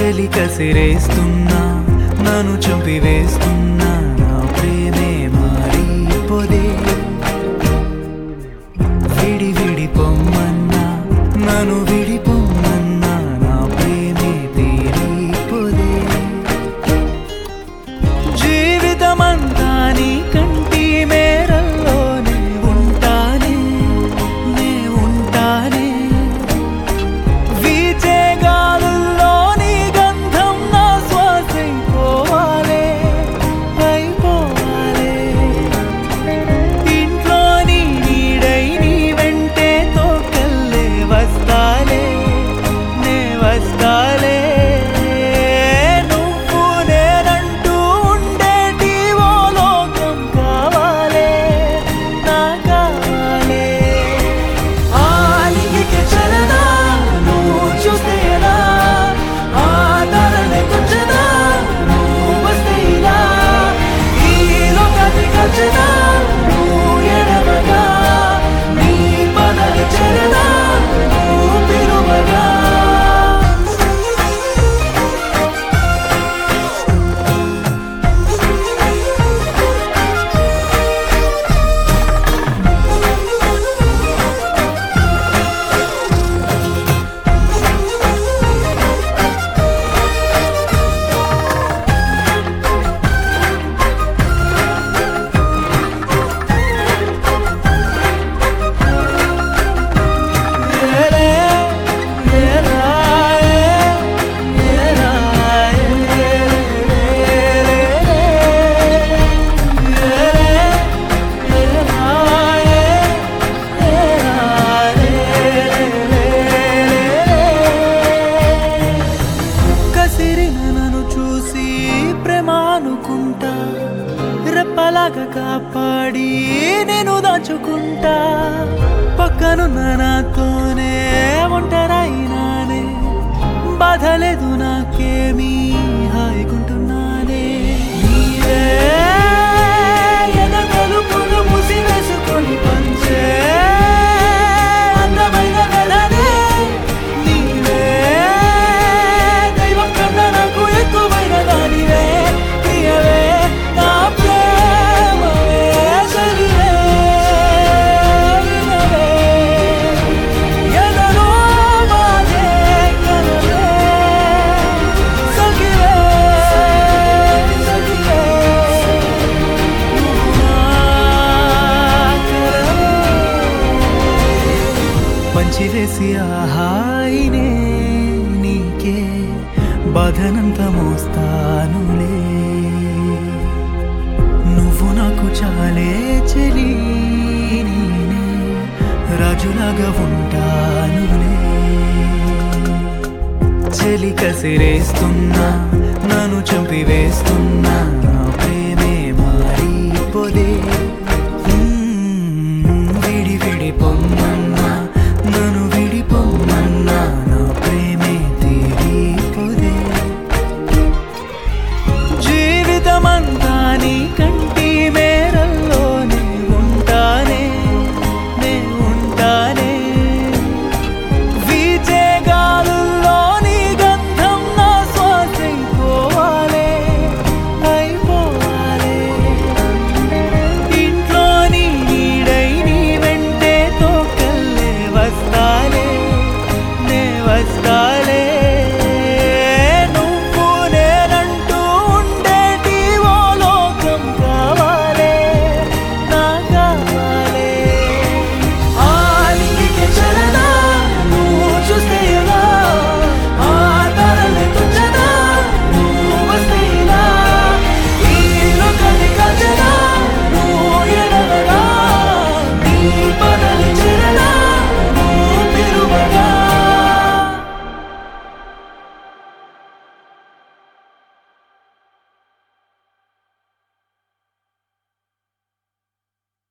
చలి కసిరేస్తున్నా నన్ను చంపివేస్తున్నా నా ప్రేమే మారిపోదే విడి విడి పొమ్మన్నా నన్ను విడిపోమ్మన్నా నా ప్రేమే తీరిపోదే జీవితమంతా నీ కంటి మేరల్లోనే ఉంటానే నే ఉంటానే వీచే గాలుల్లో నీ గంధం నా శ్వాసైపోవాలే అయిపోవాలే ఇంట్లో నీ నీడై నీ వెంటే తోకల్లే వస్తాలే నే వస్తాలే నువ్వు నేనంటూ ఉండేటి ఓ లోకం కావాలే నా కావాలే ఆలింగికి చలనా నువ్వు చూస్తే ఎలా ఆదరణే కొంచెనా నువ్వు వస్తే ఇలా ఈ లోకాన్ని కచ్చనా నువ్వు ఎడమగా నీ పదవి చలనా నువ్వు పిలువగా కసిరిన నన్ను చూసి ప్రేమ అనుకుంటా రెప్పలాగా కాపాడి నేను దాచుకుంటా పక్కనున్న నాతోనే ఒంటరైనానే బాధ లేదు నాకేమీ హాయిగుంటున్నానే నీవే ఎదగలుపులు ముసివేసుకొని పంచే అందమైన కలనే నీవే దైవం కన్నా నాకు ఎక్కువైన దానివే ప్రియవే నా ప్రేమవే సరివే వినవే ఎదలో మాదే కలవే సఖివే సఖివే నువ్వు నా కలవే పంచివేసి ఆహాయినే నీకే బాధనంత మోస్తానులే నువ్వు నాకు చాలే చెలి నేనే రాజులాగా ఉంటానులే చెలి కసిరేస్తున్నా నన్ను చంపివేస్తున్నా నా ప్రేమే మారిపోదే